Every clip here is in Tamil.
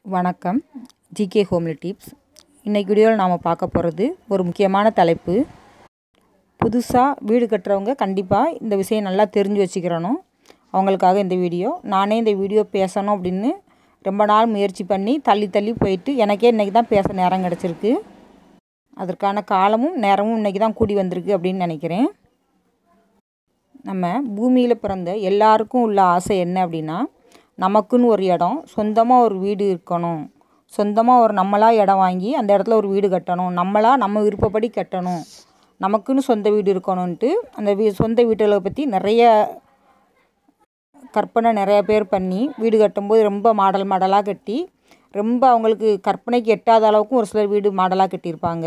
வணக்கம் ஜிகே ஹோம்லி டிப்ஸ் இன்றைக்கி வீடியோவில் நாம் பார்க்க போகிறது ஒரு முக்கியமான தலைப்பு புதுசாக வீடு கட்டுறவங்க கண்டிப்பாக இந்த விஷயம் நல்லா தெரிஞ்சு வச்சுக்கிறணும் அவங்களுக்காக இந்த வீடியோ நானே இந்த வீடியோ பேசணும் அப்படின்னு ரொம்ப நாள் முயற்சி பண்ணி தள்ளி தள்ளி போயிட்டு எனக்கே இன்றைக்கி தான் பேச நேரம் கிடச்சிருக்கு அதற்கான காலமும் நேரமும் இன்றைக்கி தான் கூடி வந்திருக்கு அப்படின்னு நினைக்கிறேன் நம்ம பூமியில் பிறந்த எல்லாருக்கும் உள்ள ஆசை என்ன அப்படின்னா நமக்குன்னு ஒரு இடம் சொந்தமாக ஒரு வீடு இருக்கணும் சொந்தமாக ஒரு நம்மளாக இடம் வாங்கி அந்த இடத்துல ஒரு வீடு கட்டணும் நம்மளாக நம்ம விருப்பப்படி கட்டணும் நமக்குன்னு சொந்த வீடு இருக்கணும்ன்ட்டு அந்த வீ சொந்த வீட்டுகளை பற்றி நிறைய கற்பனை நிறைய பேர் பண்ணி வீடு கட்டும்போது ரொம்ப மாடல் மாடலாக கட்டி ரொம்ப அவங்களுக்கு கற்பனைக்கு எட்டாத அளவுக்கும் ஒரு சிலர் வீடு மாடலாக கட்டியிருப்பாங்க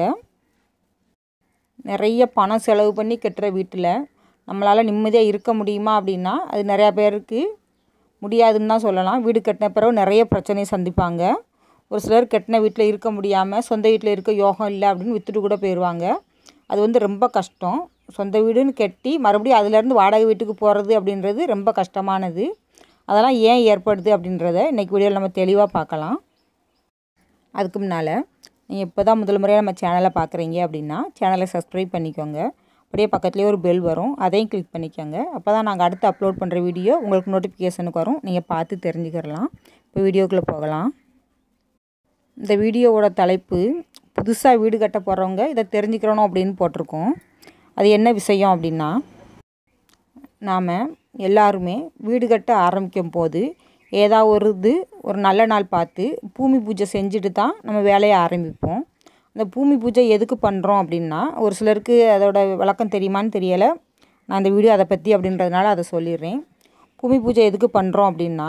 நிறைய பணம் செலவு பண்ணி கட்டுற வீட்டில் நம்மளால் நிம்மதியாக இருக்க முடியுமா அப்படின்னா அது நிறையா பேருக்கு முடியாதுன்னு தான் சொல்லலாம் வீடு கட்டின பிறகு நிறைய பிரச்சனையை சந்திப்பாங்க ஒரு சிலர் கட்டின வீட்டில் இருக்க முடியாமல் சொந்த வீட்டில் இருக்க யோகம் இல்லை அப்படின்னு விற்றுட்டு கூட போயிடுவாங்க அது வந்து ரொம்ப கஷ்டம் சொந்த வீடுன்னு கட்டி மறுபடியும் அதுலேருந்து வாடகை வீட்டுக்கு போகிறது அப்படின்றது ரொம்ப கஷ்டமானது அதெல்லாம் ஏன் ஏற்படுது அப்படின்றத இன்றைக்கி வீடியோவில் நம்ம தெளிவாக பார்க்கலாம் அதுக்கு முன்னால் நீங்கள் இப்போ தான் முதல் முறையாக நம்ம சேனலை பார்க்குறீங்க அப்படின்னா சேனலை சப்ஸ்கிரைப் பண்ணிக்கோங்க அப்படியே பக்கத்துலேயே ஒரு பெல் வரும் அதையும் கிளிக் பண்ணிக்கோங்க அப்போ தான் நாங்கள் அடுத்து அப்லோட் பண்ணுற வீடியோ உங்களுக்கு நோட்டிஃபிகேஷனுக்கு வரும் நீங்கள் பார்த்து தெரிஞ்சுக்கிறலாம் இப்போ வீடியோக்குள்ளே போகலாம் இந்த வீடியோவோட தலைப்பு புதுசாக வீடு கட்ட போகிறவங்க இதை தெரிஞ்சுக்கிறணும் அப்படின்னு போட்டிருக்கோம் அது என்ன விஷயம் அப்படின்னா நாம் எல்லாருமே வீடு கட்ட ஆரம்பிக்கும் போது ஏதாவது ஒரு இது ஒரு நல்ல நாள் பார்த்து பூமி பூஜை செஞ்சுட்டு தான் நம்ம வேலையை ஆரம்பிப்போம் அந்த பூமி பூஜை எதுக்கு பண்ணுறோம் அப்படின்னா ஒரு சிலருக்கு அதோட விளக்கம் தெரியுமான்னு தெரியலை நான் இந்த வீடியோ அதை பற்றி அப்படின்றதுனால அதை சொல்லிடுறேன் பூமி பூஜை எதுக்கு பண்ணுறோம் அப்படின்னா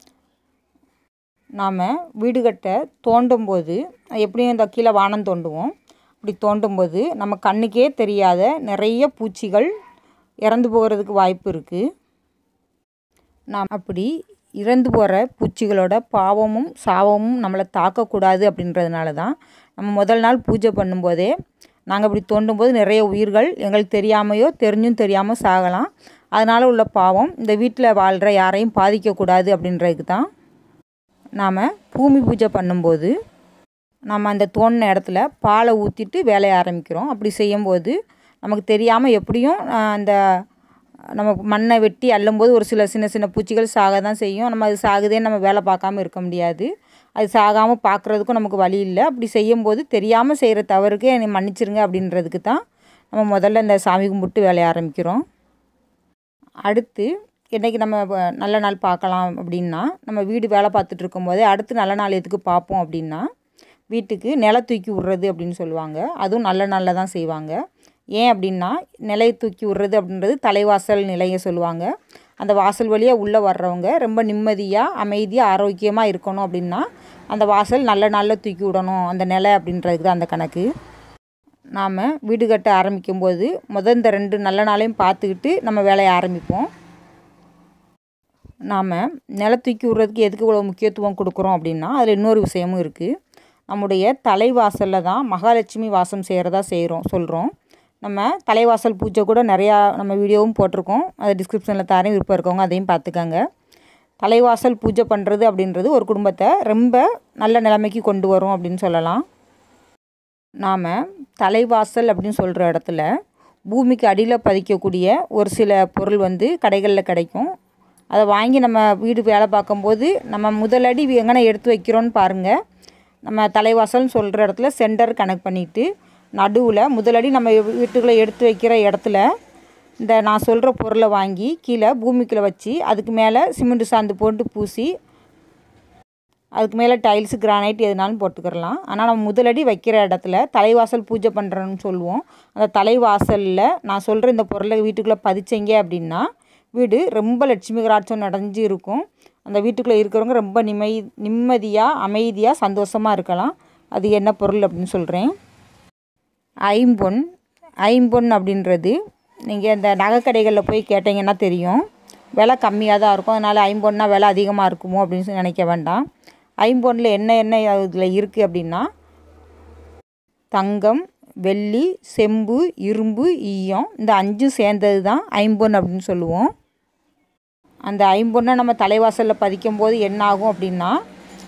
நாம் வீடு கட்ட தோண்டும் போது எப்படியும் இந்த கீழே வானம் தோண்டுவோம் அப்படி தோண்டும் போது நம்ம கண்ணுக்கே தெரியாத நிறைய பூச்சிகள் இறந்து போகிறதுக்கு வாய்ப்பு இருக்குது நாம் அப்படி இறந்து போகிற பூச்சிகளோட பாவமும் சாபமும் நம்மளை தாக்கக்கூடாது அப்படின்றதுனால தான் நம்ம முதல் நாள் பூஜை பண்ணும்போதே நாங்கள் இப்படி தோண்டும் போது நிறைய உயிர்கள் எங்களுக்கு தெரியாமையோ தெரிஞ்சும் தெரியாமல் சாகலாம் அதனால் உள்ள பாவம் இந்த வீட்டில் வாழ்கிற யாரையும் பாதிக்கக்கூடாது அப்படின்றதுக்கு தான் நாம் பூமி பூஜை பண்ணும்போது நம்ம அந்த தோண்டின இடத்துல பாலை ஊற்றிட்டு வேலையை ஆரம்பிக்கிறோம் அப்படி செய்யும்போது நமக்கு தெரியாமல் எப்படியும் அந்த நம்ம மண்ணை வெட்டி அள்ளும்போது ஒரு சில சின்ன சின்ன பூச்சிகள் சாக தான் செய்யும் நம்ம அது சாகுதேன்னு நம்ம வேலை பார்க்காம இருக்க முடியாது அது சாகாமல் பார்க்குறதுக்கும் நமக்கு வழி இல்லை அப்படி செய்யும்போது தெரியாமல் செய்கிற தவறுக்கு என்னை மன்னிச்சிருங்க அப்படின்றதுக்கு தான் நம்ம முதல்ல இந்த சாமி கும்பிட்டு வேலையை ஆரம்பிக்கிறோம் அடுத்து இன்றைக்கி நம்ம நல்ல நாள் பார்க்கலாம் அப்படின்னா நம்ம வீடு வேலை பார்த்துட்டு இருக்கும்போதே அடுத்து நல்ல நாள் எதுக்கு பார்ப்போம் அப்படின்னா வீட்டுக்கு நில தூக்கி விட்றது அப்படின்னு சொல்லுவாங்க அதுவும் நல்ல நாளில் தான் செய்வாங்க ஏன் அப்படின்னா நிலையை தூக்கி விட்றது அப்படின்றது தலைவாசல் நிலையை சொல்லுவாங்க அந்த வாசல் வழியாக உள்ளே வர்றவங்க ரொம்ப நிம்மதியாக அமைதியாக ஆரோக்கியமாக இருக்கணும் அப்படின்னா அந்த வாசல் நல்ல நாளில் தூக்கி விடணும் அந்த நிலை அப்படின்றதுக்கு தான் அந்த கணக்கு நாம் வீடு கட்ட ஆரம்பிக்கும் போது முதல் இந்த ரெண்டு நல்ல நாளையும் பார்த்துக்கிட்டு நம்ம வேலையை ஆரம்பிப்போம் நாம் நில தூக்கி விட்றதுக்கு எதுக்கு இவ்வளோ முக்கியத்துவம் கொடுக்குறோம் அப்படின்னா அதில் இன்னொரு விஷயமும் இருக்குது நம்முடைய தலைவாசலில் தான் மகாலட்சுமி வாசம் செய்கிறதா செய்கிறோம் சொல்கிறோம் நம்ம தலைவாசல் பூஜை கூட நிறையா நம்ம வீடியோவும் போட்டிருக்கோம் அதை டிஸ்கிரிப்ஷனில் தாரையும் விருப்பம் இருக்கவங்க அதையும் பார்த்துக்கங்க தலைவாசல் பூஜை பண்ணுறது அப்படின்றது ஒரு குடும்பத்தை ரொம்ப நல்ல நிலைமைக்கு கொண்டு வரும் அப்படின்னு சொல்லலாம் நாம் தலைவாசல் அப்படின்னு சொல்கிற இடத்துல பூமிக்கு அடியில் பதிக்கக்கூடிய ஒரு சில பொருள் வந்து கடைகளில் கிடைக்கும் அதை வாங்கி நம்ம வீடு வேலை பார்க்கும்போது நம்ம முதலடி எங்கே எடுத்து வைக்கிறோன்னு பாருங்கள் நம்ம தலைவாசல்னு சொல்கிற இடத்துல சென்டர் கனெக்ட் பண்ணிவிட்டு நடுவில் முதலடி நம்ம வீட்டுக்குள்ளே எடுத்து வைக்கிற இடத்துல இந்த நான் சொல்கிற பொருளை வாங்கி கீழே பூமிக்குள்ளே வச்சு அதுக்கு மேலே சிமெண்ட் சாந்து போட்டு பூசி அதுக்கு மேலே டைல்ஸு கிரானைட் எதுனாலும் போட்டுக்கிறலாம் ஆனால் நம்ம முதலடி வைக்கிற இடத்துல தலைவாசல் பூஜை பண்ணுறோன்னு சொல்லுவோம் அந்த தலைவாசலில் நான் சொல்கிற இந்த பொருளை வீட்டுக்குள்ளே பதிச்சிங்க அப்படின்னா வீடு ரொம்ப லட்சுமி கராட்சம் நடஞ்சு இருக்கும் அந்த வீட்டுக்குள்ளே இருக்கிறவங்க ரொம்ப நிமை நிம்மதியாக அமைதியாக சந்தோஷமாக இருக்கலாம் அது என்ன பொருள் அப்படின்னு சொல்கிறேன் ஐம்பொன் ஐம்பொன் அப்படின்றது நீங்கள் இந்த நகைக்கடைகளில் போய் கேட்டிங்கன்னா தெரியும் விலை கம்மியாக தான் இருக்கும் அதனால் ஐம்பொன்னா விலை அதிகமாக இருக்குமோ அப்படின்னு சொல்லி நினைக்க வேண்டாம் ஐம்பொன்னில் என்ன என்ன இதில் இருக்குது அப்படின்னா தங்கம் வெள்ளி செம்பு இரும்பு ஈயம் இந்த அஞ்சும் சேர்ந்தது தான் ஐம்பொன் அப்படின்னு சொல்லுவோம் அந்த ஐம்பொன்னை நம்ம தலைவாசலில் பதிக்கும் போது என்ன ஆகும் அப்படின்னா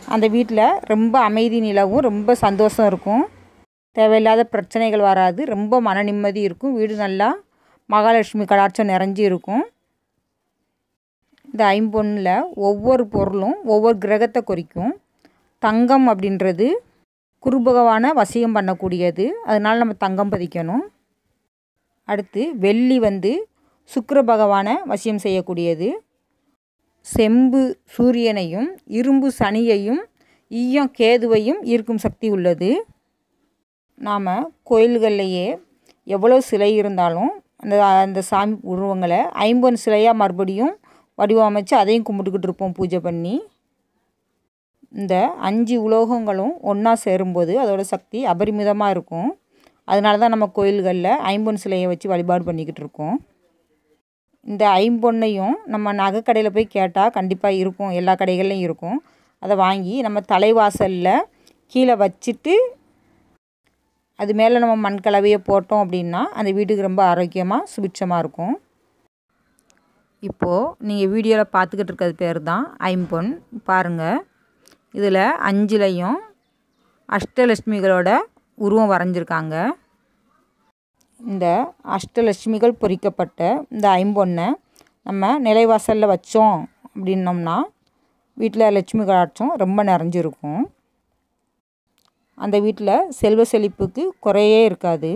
அந்த வீட்டில் ரொம்ப அமைதி நிலவும் ரொம்ப சந்தோஷம் இருக்கும் தேவையில்லாத பிரச்சனைகள் வராது ரொம்ப மன நிம்மதி இருக்கும் வீடு நல்லா மகாலட்சுமி கடாட்சம் நிறைஞ்சி இருக்கும் இந்த ஐம்பொன்னில் ஒவ்வொரு பொருளும் ஒவ்வொரு கிரகத்தை குறிக்கும் தங்கம் அப்படின்றது குரு பகவானை வசியம் பண்ணக்கூடியது அதனால் நம்ம தங்கம் பதிக்கணும் அடுத்து வெள்ளி வந்து சுக்கிர பகவானை வசியம் செய்யக்கூடியது செம்பு சூரியனையும் இரும்பு சனியையும் ஈயம் கேதுவையும் ஈர்க்கும் சக்தி உள்ளது நாம் கோயில்கள்லையே எவ்வளோ சிலை இருந்தாலும் அந்த அந்த சாமி உருவங்களை ஐம்பொன் சிலையாக மறுபடியும் வடிவமைச்சு அதையும் கும்பிட்டுக்கிட்டு இருப்போம் பூஜை பண்ணி இந்த அஞ்சு உலோகங்களும் ஒன்றா சேரும்போது அதோட சக்தி அபரிமிதமாக இருக்கும் அதனால தான் நம்ம கோயில்களில் ஐம்பொன் சிலையை வச்சு வழிபாடு பண்ணிக்கிட்டு இருக்கோம் இந்த ஐம்பொன்னையும் நம்ம நகைக்கடையில் போய் கேட்டால் கண்டிப்பாக இருக்கும் எல்லா கடைகள்லையும் இருக்கும் அதை வாங்கி நம்ம தலைவாசலில் கீழே வச்சுட்டு அது மேலே நம்ம மண் கலவையை போட்டோம் அப்படின்னா அந்த வீட்டுக்கு ரொம்ப ஆரோக்கியமாக சுபிட்சமாக இருக்கும் இப்போது நீங்கள் வீடியோவில் பார்த்துக்கிட்டு இருக்கிறது பேர் தான் ஐம்பொன் பாருங்கள் இதில் அஞ்சுலையும் அஷ்டலட்சுமிகளோட உருவம் வரைஞ்சிருக்காங்க இந்த அஷ்டலட்சுமிகள் பொறிக்கப்பட்ட இந்த ஐம்பொன்னை நம்ம நிலைவாசலில் வச்சோம் அப்படின்னோம்னா வீட்டில் லட்சுமி கடாட்சம் ரொம்ப நிறைஞ்சிருக்கும் அந்த வீட்டில் செல்வ செழிப்புக்கு குறையே இருக்காது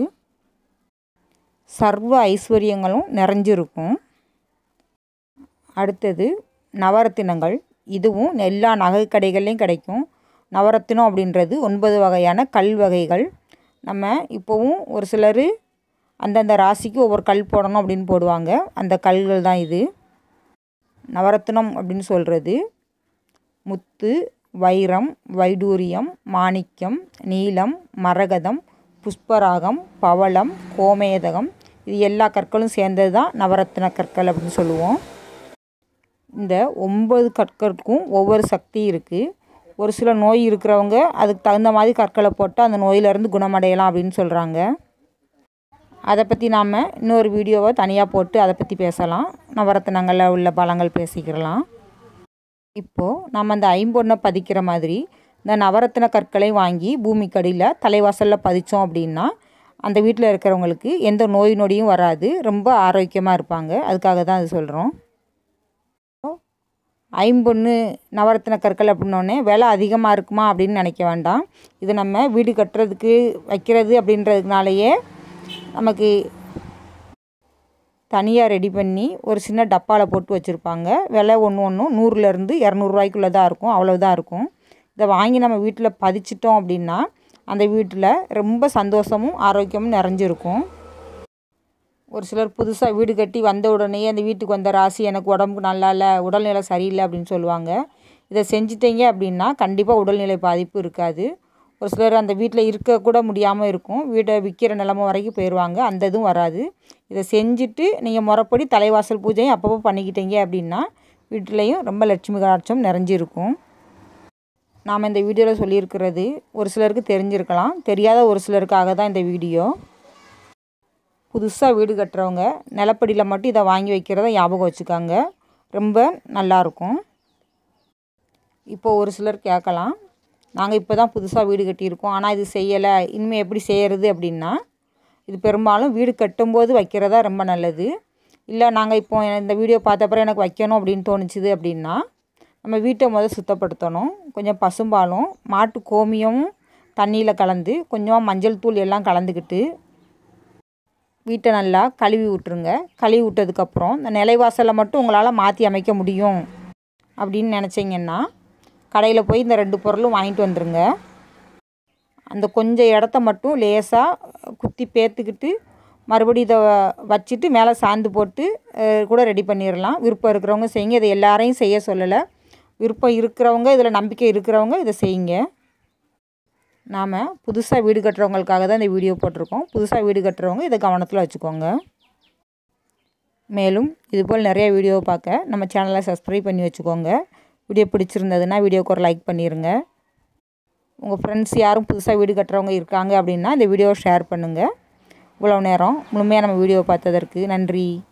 சர்வ ஐஸ்வர்யங்களும் நிறைஞ்சிருக்கும் அடுத்தது நவரத்தினங்கள் இதுவும் எல்லா நகை கடைகள்லையும் கிடைக்கும் நவரத்தினம் அப்படின்றது ஒன்பது வகையான கல் வகைகள் நம்ம இப்போவும் ஒரு சிலர் அந்தந்த ராசிக்கு ஒவ்வொரு கல் போடணும் அப்படின்னு போடுவாங்க அந்த கல்கள் தான் இது நவரத்தினம் அப்படின்னு சொல்கிறது முத்து வைரம் வைடூரியம் மாணிக்கம் நீலம் மரகதம் புஷ்பராகம் பவளம் கோமேதகம் இது எல்லா கற்களும் சேர்ந்தது தான் நவரத்தின கற்கள் அப்படின்னு சொல்லுவோம் இந்த ஒம்பது கற்களுக்கும் ஒவ்வொரு சக்தி இருக்குது ஒரு சில நோய் இருக்கிறவங்க அதுக்கு தகுந்த மாதிரி கற்களை போட்டு அந்த நோயிலேருந்து குணமடையலாம் அப்படின்னு சொல்கிறாங்க அதை பற்றி நாம் இன்னொரு வீடியோவை தனியாக போட்டு அதை பற்றி பேசலாம் நவரத்தினங்களில் உள்ள பலங்கள் பேசிக்கிறலாம் இப்போது நம்ம அந்த ஐம்பொன்னை பதிக்கிற மாதிரி இந்த நவரத்தின கற்களை வாங்கி பூமிக்கடியில் தலைவாசலில் பதித்தோம் அப்படின்னா அந்த வீட்டில் இருக்கிறவங்களுக்கு எந்த நோய் நொடியும் வராது ரொம்ப ஆரோக்கியமாக இருப்பாங்க அதுக்காக தான் அது சொல்கிறோம் ஐம்பொன்று நவரத்தின கற்கள் அப்படின்னோடனே விலை அதிகமாக இருக்குமா அப்படின்னு நினைக்க வேண்டாம் இது நம்ம வீடு கட்டுறதுக்கு வைக்கிறது அப்படின்றதுனாலையே நமக்கு தனியாக ரெடி பண்ணி ஒரு சின்ன டப்பாவில் போட்டு வச்சுருப்பாங்க விலை ஒன்று ஒன்றும் நூறுலேருந்து இரநூறுவாய்க்குள்ளே தான் இருக்கும் அவ்வளோதான் இருக்கும் இதை வாங்கி நம்ம வீட்டில் பதிச்சிட்டோம் அப்படின்னா அந்த வீட்டில் ரொம்ப சந்தோஷமும் ஆரோக்கியமும் நிறைஞ்சிருக்கும் ஒரு சிலர் புதுசாக வீடு கட்டி வந்த உடனே அந்த வீட்டுக்கு வந்த ராசி எனக்கு உடம்புக்கு நல்லா இல்லை உடல்நிலை சரியில்லை அப்படின்னு சொல்லுவாங்க இதை செஞ்சிட்டீங்க அப்படின்னா கண்டிப்பாக உடல்நிலை பாதிப்பு இருக்காது ஒரு சிலர் அந்த வீட்டில் இருக்க கூட முடியாமல் இருக்கும் வீட்டை விற்கிற நிலமை வரைக்கும் போயிடுவாங்க அந்த இதுவும் வராது இதை செஞ்சுட்டு நீங்கள் முறைப்படி தலைவாசல் பூஜையும் அப்பப்போ பண்ணிக்கிட்டீங்க அப்படின்னா வீட்டிலையும் ரொம்ப லட்சுமி கடாட்சம் நிறைஞ்சிருக்கும் நாம் இந்த வீடியோவில் சொல்லியிருக்கிறது ஒரு சிலருக்கு தெரிஞ்சிருக்கலாம் தெரியாத ஒரு சிலருக்காக தான் இந்த வீடியோ புதுசாக வீடு கட்டுறவங்க நிலப்படியில் மட்டும் இதை வாங்கி வைக்கிறத ஞாபகம் வச்சுக்காங்க ரொம்ப நல்லாயிருக்கும் இப்போ ஒரு சிலர் கேட்கலாம் நாங்கள் இப்போ தான் புதுசாக வீடு கட்டியிருக்கோம் ஆனால் இது செய்யலை இனிமேல் எப்படி செய்கிறது அப்படின்னா இது பெரும்பாலும் வீடு கட்டும்போது வைக்கிறதா ரொம்ப நல்லது இல்லை நாங்கள் இப்போ இந்த வீடியோ பார்த்தப்பறம் எனக்கு வைக்கணும் அப்படின்னு தோணுச்சுது அப்படின்னா நம்ம வீட்டை முதல் சுத்தப்படுத்தணும் கொஞ்சம் பசும்பாலும் மாட்டு கோமியமும் தண்ணியில் கலந்து கொஞ்சமாக மஞ்சள் தூள் எல்லாம் கலந்துக்கிட்டு வீட்டை நல்லா கழுவி விட்ருங்க கழுவி விட்டதுக்கப்புறம் இந்த நிலைவாசலை மட்டும் உங்களால் மாற்றி அமைக்க முடியும் அப்படின்னு நினச்சிங்கன்னா கடையில் போய் இந்த ரெண்டு பொருளும் வாங்கிட்டு வந்துடுங்க அந்த கொஞ்சம் இடத்த மட்டும் லேசாக குத்தி பேத்துக்கிட்டு மறுபடியும் இதை வச்சுட்டு மேலே சாந்து போட்டு அஹ், கூட ரெடி பண்ணிடலாம் விருப்பம் இருக்கிறவங்க செய்யுங்க இதை எல்லாரையும் செய்ய சொல்லலை விருப்பம் இருக்கிறவங்க இதில் நம்பிக்கை இருக்கிறவங்க இதை செய்யுங்க நாம் புதுசாக வீடு கட்டுறவங்களுக்காக தான் இந்த வீடியோ போட்டிருக்கோம் புதுசாக வீடு கட்டுறவங்க இதை கவனத்தில் வச்சுக்கோங்க மேலும் இதுபோல் நிறைய வீடியோ பார்க்க நம்ம சேனலை சப்ஸ்கிரைப் பண்ணி வச்சுக்கோங்க வீடியோ பிடிச்சிருந்ததுன்னா வீடியோக்கு ஒரு லைக் பண்ணிடுங்க உங்கள் ஃப்ரெண்ட்ஸ் யாரும் புதுசாக வீடு கட்டுறவங்க இருக்காங்க அப்படின்னா இந்த வீடியோவை ஷேர் பண்ணுங்கள் இவ்வளோ நேரம் முழுமையாக நம்ம வீடியோ பார்த்ததற்கு நன்றி